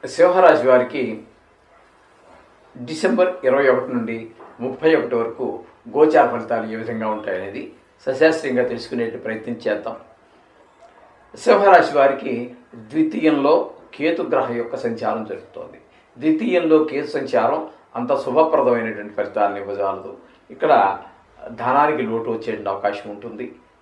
సింహరాశి వారికి డిసెంబర్ ఇరవై ఒకటి నుండి ముప్పై ఒకటి వరకు గోచార ఫలితాలు ఏ విధంగా ఉంటాయనేది సశాస్త్రీయంగా తెలుసుకునే ప్రయత్నం చేద్దాం సింహరాశి వారికి ద్వితీయంలో కేతుగ్రహం యొక్క సంచారం జరుగుతోంది ద్వితీయంలో కేతు సంచారం అంత శుభప్రదమైనటువంటి ఫలితాలను ఇవ్వజాలదు ఇక్కడ ధనానికి లోటు వచ్చే అవకాశం ఉంటుంది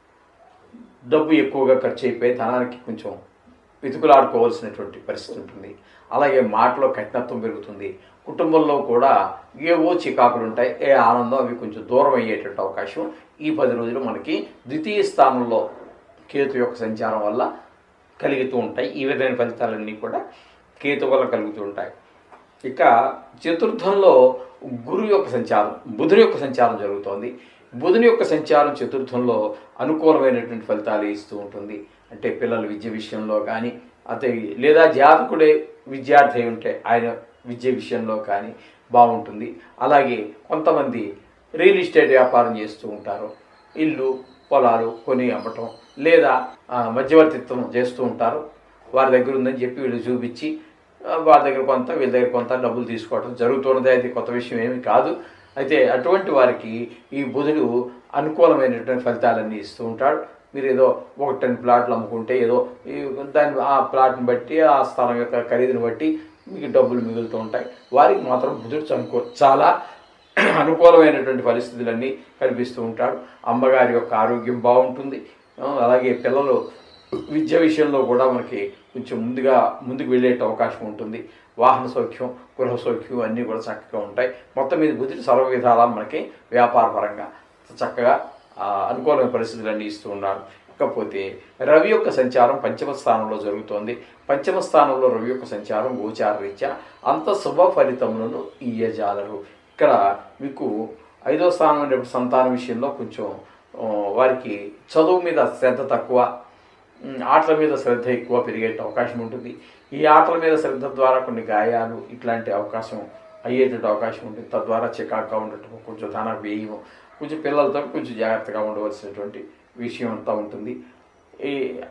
డబ్బు ఎక్కువగా ఖర్చు అయిపోయి ధనానికి కొంచెం వెతుకులాడుకోవాల్సినటువంటి పరిస్థితి ఉంటుంది అలాగే మాటలో కఠినత్వం పెరుగుతుంది కుటుంబంలో కూడా ఏవో చికాకులు ఉంటాయి ఏ ఆనందం అవి కొంచెం దూరం అయ్యేటువంటి అవకాశం ఈ పది రోజులు మనకి ద్వితీయ స్థానంలో కేతు యొక్క సంచారం వల్ల కలుగుతూ ఉంటాయి ఈ విధమైన ఫలితాలన్నీ కూడా కేతు వల్ల కలుగుతూ ఉంటాయి ఇక చతుర్థంలో గురువు యొక్క సంచారం బుధుని యొక్క సంచారం జరుగుతోంది బుధుని యొక్క సంచారం చతుర్థంలో అనుకూలమైనటువంటి ఫలితాలు ఇస్తూ ఉంటుంది అంటే పిల్లల విద్య విషయంలో కానీ అతే లేదా జాతకుడే విద్యార్థి అయి ఉంటే ఆయన విద్య విషయంలో కానీ బాగుంటుంది అలాగే కొంతమంది రియల్ ఎస్టేట్ వ్యాపారం చేస్తూ ఉంటారు ఇల్లు పొలాలు కొని అమ్మటం లేదా ఆ, మధ్యవర్తిత్వం చేస్తూ ఉంటారు వారి దగ్గర ఉందని చెప్పి వీళ్ళు చూపించి ఆ, వారి దగ్గర కొంత వీళ్ళ దగ్గర కొంత డబ్బులు తీసుకోవడం జరుగుతున్నది అయితే కొత్త విషయం ఏమీ కాదు అయితే అటువంటి వారికి ఈ బుధుడు అనుకూలమైనటువంటి ఫలితాలన్నీ ఇస్తూ ఉంటాడు మీరు ఏదో ఒకటి రెండు ప్లాట్లు అమ్ముకుంటే ఏదో ఈ దాని ఆ ప్లాట్ని బట్టి ఆ స్థలం యొక్క ఖరీదుని బట్టి మీకు డబ్బులు మిగులుతూ ఉంటాయి వారికి మాత్రం బుధుడు అనుకో చాలా అనుకూలమైనటువంటి పరిస్థితులన్నీ కనిపిస్తూ ఉంటాడు అమ్మగారి యొక్క ఆరోగ్యం బాగుంటుంది ఆ, అలాగే పిల్లలు విద్య విషయంలో కూడా మనకి కొంచెం ముందుగా ముందుకు వెళ్ళేట అవకాశం ఉంటుంది వాహన సౌఖ్యం గృహ సౌఖ్యం అన్నీ కూడా చక్కగా ఉంటాయి మొత్తం మీద బుద్ధి సర్వ విధాలా మనకి వ్యాపార పరంగా చక్కగా ఆ, అనుకూలమైన పరిస్థితులన్నీ ఇస్తూ ఉన్నారు ఇకపోతే రవి యొక్క సంచారం పంచమ స్థానంలో జరుగుతోంది పంచమ స్థానంలో రవి యొక్క సంచారం గోచార రీత్యా అంత శుభ ఫలితములను ఇయ్యజాలరు ఇక్కడ మీకు ఐదో స్థానం అనేటువంటి సంతానం విషయంలో కొంచెం ఆ, వారికి చదువు మీద శ్రద్ధ తక్కువ ఉమ్, ఆటల మీద శ్రద్ధ ఎక్కువ పెరిగే అవకాశం ఉంటుంది ఈ ఆటల మీద శ్రద్ధ ద్వారా కొన్ని గాయాలు ఇట్లాంటి అవకాశం అయ్యేటువంటి అవకాశం ఉంటుంది తద్వారా చికాకుగా ఉండటం కొంచెం ధన వ్యయం కొంచెం పిల్లలతో కొంచెం జాగ్రత్తగా ఉండవలసినటువంటి విషయం అంతా ఉంటుంది ఈ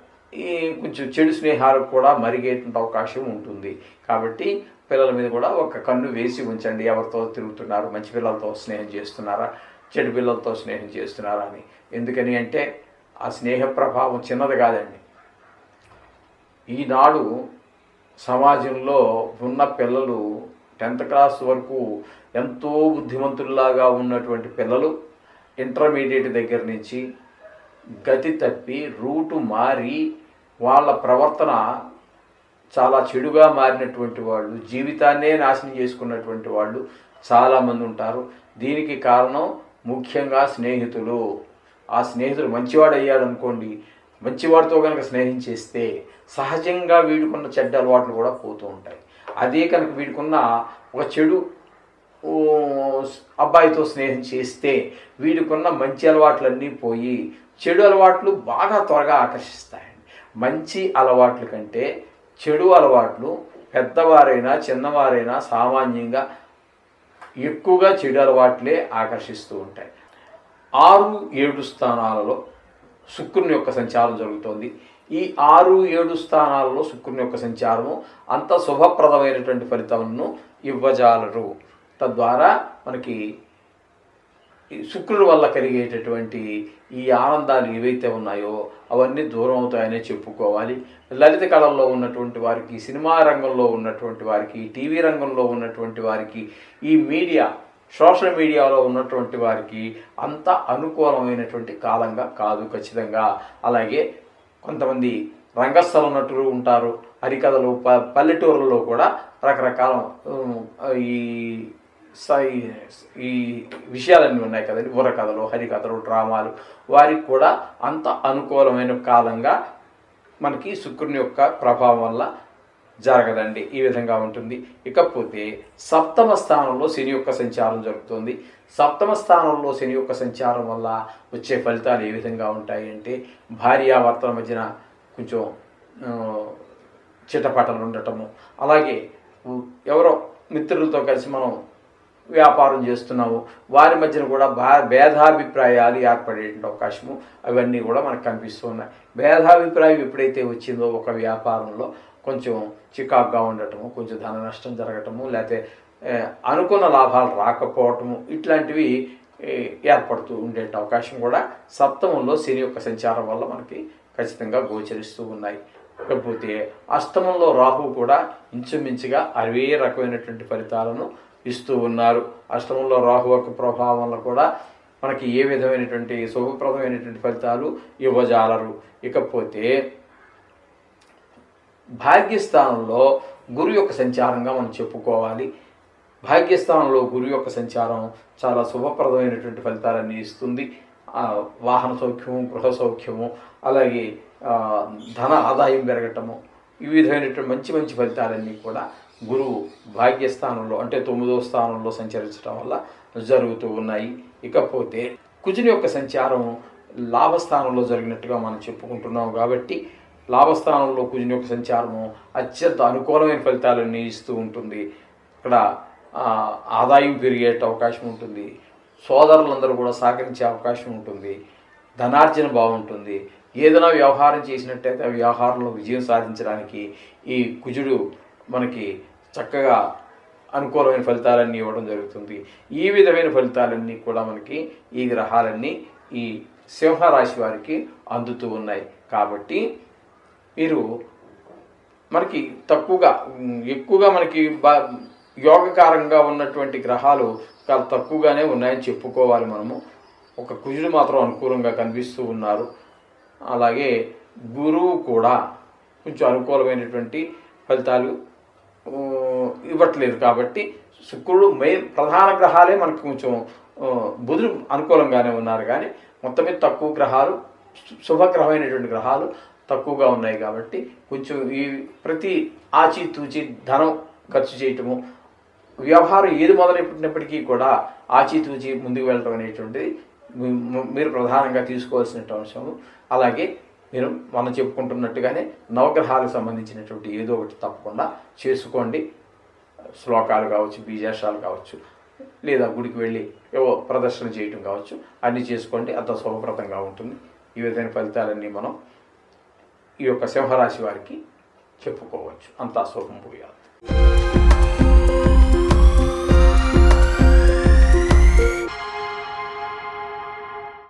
ఈ కొంచెం చెడు స్నేహాలకు కూడా మరిగేటువంటి అవకాశం ఉంటుంది కాబట్టి పిల్లల మీద కూడా ఒక కన్ను వేసి ఉంచండి ఎవరితో తిరుగుతున్నారు మంచి పిల్లలతో స్నేహం చేస్తున్నారా చెడు పిల్లలతో స్నేహం చేస్తున్నారా అని ఎందుకని అంటే ఆ స్నేహ ప్రభావం చిన్నది కాదండి ఈనాడు సమాజంలో ఉన్న పిల్లలు టెన్త్ క్లాస్ వరకు ఎంతో బుద్ధిమంతుల్లాగా ఉన్నటువంటి పిల్లలు ఇంటర్మీడియట్ దగ్గర నుంచి గతి తప్పి రూటు మారి వాళ్ళ ప్రవర్తన చాలా చెడుగా మారినటువంటి వాళ్ళు జీవితాన్నే నాశనం చేసుకున్నటువంటి వాళ్ళు చాలామంది ఉంటారు దీనికి కారణం ముఖ్యంగా స్నేహితులు ఆ స్నేహితుడు మంచివాడు అయ్యాడు అనుకోండి మంచివాడితో కనుక స్నేహం చేస్తే సహజంగా వీడుకున్న చెడ్డ అలవాట్లు కూడా పోతూ ఉంటాయి అదే కనుక వీడుకున్న ఒక చెడు ఓ, అబ్బాయితో స్నేహం చేస్తే వీడికున్న మంచి అలవాట్లన్నీ పోయి చెడు అలవాట్లు బాగా త్వరగా ఆకర్షిస్తాయండి మంచి అలవాట్ల కంటే చెడు అలవాట్లు పెద్దవారైనా చిన్నవారైనా సామాన్యంగా ఎక్కువగా చెడు అలవాట్లే ఆకర్షిస్తూ ఉంటాయి ఆరు ఏడు స్థానాలలో శుక్రుని యొక్క సంచారం జరుగుతోంది ఈ ఆరు ఏడు స్థానాలలో శుక్రుని యొక్క సంచారము అంత శుభప్రదమైనటువంటి ఫలితములను ఇవ్వజాలరు తద్వారా మనకి ఈ శుక్రుడి వల్ల కలిగేటటువంటి ఈ ఆనందాలు ఏవైతే ఉన్నాయో అవన్నీ దూరం అవుతాయనే చెప్పుకోవాలి లలిత కళల్లో ఉన్నటువంటి వారికి సినిమా రంగంలో ఉన్నటువంటి వారికి టీవీ రంగంలో ఉన్నటువంటి వారికి ఈ మీడియా సోషల్ మీడియాలో ఉన్నటువంటి వారికి అంత అనుకూలమైనటువంటి కాలంగా కాదు ఖచ్చితంగా అలాగే కొంతమంది రంగస్థల నటులు ఉంటారు హరికథలు ప పల్లెటూరుల్లో కూడా రకరకాల ఉమ్, ఈ సై- ఈ విషయాలన్నీ ఉన్నాయి కదండి బుర్రకథలు హరికథలు డ్రామాలు వారికి కూడా అంత అనుకూలమైన కాలంగా మనకి శుక్రుని యొక్క ప్రభావం వల్ల జరగదండి ఈ విధంగా ఉంటుంది ఇకపోతే సప్తమ స్థానంలో శని యొక్క సంచారం జరుగుతుంది సప్తమ స్థానంలో శని యొక్క సంచారం వల్ల వచ్చే ఫలితాలు ఏ విధంగా ఉంటాయి అంటే భార్యాభర్తల మధ్యన కొంచెం ఆ, చిటపటలు ఉండటము అలాగే ఉ- ఎవరో మిత్రులతో కలిసి మనం వ్యాపారం చేస్తున్నాము వారి మధ్యన కూడా బా భేదాభిప్రాయాలు ఏర్పడే అవకాశము అవన్నీ కూడా మనకు కనిపిస్తూ ఉన్నాయి భేదాభిప్రాయం ఎప్పుడైతే వచ్చిందో ఒక వ్యాపారంలో కొంచెం చికాకుగా ఉండటము కొంచెం ధన నష్టం జరగటము లేకపోతే ఏ, అనుకున్న లాభాలు రాకపోవటము ఇట్లాంటివి ఏ, ఏర్పడుతూ ఉండే అవకాశం కూడా సప్తమంలో శని యొక్క సంచారం వల్ల మనకి ఖచ్చితంగా గోచరిస్తూ ఉన్నాయి కాకపోతే అష్టమంలో రాహు కూడా ఇంచుమించుగా అవే రకమైనటువంటి ఫలితాలను ఇస్తూ ఉన్నారు అష్టమంలో రాహు యొక్క ప్రభావం వల్ల కూడా మనకి ఏ విధమైనటువంటి శుభప్రదమైనటువంటి ఫలితాలు ఇవ్వజాలరు ఇకపోతే భాగ్యస్థానంలో గురు యొక్క సంచారంగా మనం చెప్పుకోవాలి భాగ్యస్థానంలో గురు యొక్క సంచారం చాలా శుభప్రదమైనటువంటి ఫలితాలన్నీ ఇస్తుంది ఆ, వాహన సౌఖ్యము గృహ సౌఖ్యము అలాగే ఆ, ధన ఆదాయం పెరగటము ఈ విధమైనటువంటి మంచి మంచి ఫలితాలన్నీ కూడా గురువు భాగ్యస్థానంలో అంటే తొమ్మిదో స్థానంలో సంచరించడం వల్ల జరుగుతూ ఉన్నాయి ఇకపోతే కుజుని యొక్క సంచారం లాభస్థానంలో జరిగినట్టుగా మనం చెప్పుకుంటున్నాం కాబట్టి లాభస్థానంలో కుజుని యొక్క సంచారము అత్యంత అనుకూలమైన ఫలితాలన్నీ ఇస్తూ ఉంటుంది ఇక్కడ ఆ, ఆదాయం పెరిగే అవకాశం ఉంటుంది సోదరులందరూ కూడా సహకరించే అవకాశం ఉంటుంది ధనార్జన బాగుంటుంది ఏదైనా వ్యవహారం చేసినట్టయితే ఆ వ్యవహారంలో విజయం సాధించడానికి ఈ కుజుడు మనకి చక్కగా అనుకూలమైన ఫలితాలన్నీ ఇవ్వడం జరుగుతుంది ఈ విధమైన ఫలితాలన్నీ కూడా మనకి ఈ గ్రహాలన్నీ ఈ సింహరాశి వారికి అందుతూ ఉన్నాయి కాబట్టి మీరు మనకి తక్కువగా ఉమ్, ఎక్కువగా మనకి బా యోగకారంగా ఉన్నటువంటి గ్రహాలు చాలా తక్కువగానే ఉన్నాయని చెప్పుకోవాలి మనము ఒక కుజుడు మాత్రం అనుకూలంగా కనిపిస్తూ ఉన్నారు అలాగే గురువు కూడా కొంచెం అనుకూలమైనటువంటి ఫలితాలు ఊ, ఇవ్వట్లేదు కాబట్టి శుక్రుడు మెయిన్ ప్రధాన గ్రహాలే మనకు కొంచెం ఆ, బుధుడు అనుకూలంగానే ఉన్నారు కానీ మొత్తం మీద తక్కువ గ్రహాలు శు- శుభగ్రహమైనటువంటి గ్రహాలు తక్కువగా ఉన్నాయి కాబట్టి కొంచెం ఈ ప్రతి ఆచితూచి ధనం ఖర్చు చేయటము వ్యవహారం ఏది మొదలైనప్పటికీ కూడా ఆచితూచి ముందుకు వెళ్ళడం అనేటువంటిది మీ- మీ- మీరు ప్రధానంగా తీసుకోవాల్సిన అంశము అలాగే మీరు మనం చెప్పుకుంటున్నట్టుగానే నవగ్రహాలకు సంబంధించినటువంటి ఏదో ఒకటి తప్పకుండా చేసుకోండి శ్లోకాలు కావచ్చు బీజాక్షరాలు కావచ్చు లేదా గుడికి వెళ్ళి ఏవో ప్రదర్శన చేయటం కావచ్చు అన్నీ చేసుకోండి అంత శుభప్రదంగా ఉంటుంది ఈ విధమైన ఫలితాలన్నీ మనం ఈ యొక్క సింహరాశి వారికి చెప్పుకోవచ్చు అంతా శుభం పోయాలి